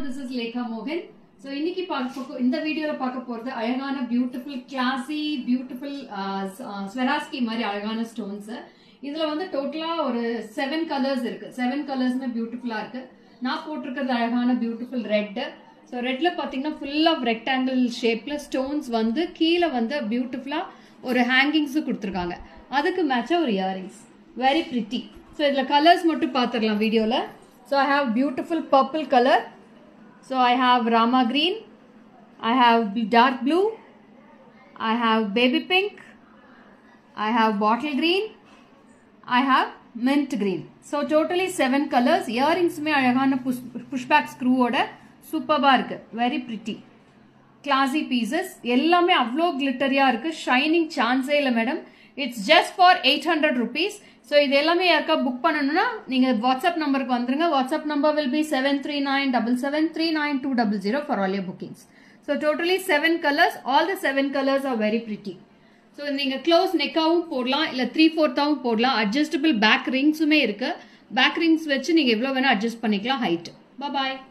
this is Lekha மோகன் so இன்னைக்கு பார்க்க இந்த வீடியோல பார்க்க போறது அழகான பியூட்டிஃபுல் கிளாசி பியூட்டிஃபுல் ஸ்வெராஸ்கி மாதிரி அழகான ஸ்டோன்ஸ் இதுல வந்து டோட்டலா ஒரு செவன் கலர்ஸ் இருக்கு செவன் கலர்ஸ்மே பியூட்டிஃபுல்லா இருக்கு நான் போட்டிருக்கிறது அழகான பியூட்டிஃபுல் ரெட் ஸோ ரெட்ல பார்த்தீங்கன்னா ஃபுல் ஆஃப் ரெக்டாங்கிள் ஷேப்ல ஸ்டோன்ஸ் வந்து கீழே வந்து பியூட்டிஃபுல்லா ஒரு ஹேங்கிங்ஸும் கொடுத்துருக்காங்க அதுக்கு மேட்சா ஒரு இயரிங்ஸ் வெரி பிரிட்டி ஸோ இதில் கலர்ஸ் மட்டும் பார்த்துடலாம் வீடியோவில் so I have beautiful purple colour so I have Rama green I have dark blue I have baby pink I have bottle green I have mint green so totally seven colours இயரிங்ஸுமே அழகான push pushback ஸ்க்ரூவோட சூப்பராக இருக்கு very pretty கிளாசி pieces எல்லாமே அவ்வளோ கிளிட்டரியாக இருக்கு shining சான்ஸே இல்லை madam it's just for eight hundred rupees so இது எல்லாமே யாருக்கா புக் பண்ணணும்னா நீங்கள் வாட்ஸ்அப் நம்பருக்கு வந்துருங்க WhatsApp number will be seven three nine double seven three nine two double zero for all your bookings so totally seven colours all the seven colours are very pretty so நீங்கள் close நெக்காவும் போடலாம் இல்லை three ஃபோர்த்தாவும் போடலாம் adjustable back ரிங்ஸுமே இருக்கு back rings வச்சு நீங்கள் எவ்வளோ வேணால் அட்ஜஸ்ட் பண்ணிக்கலாம் ஹைட் பாய்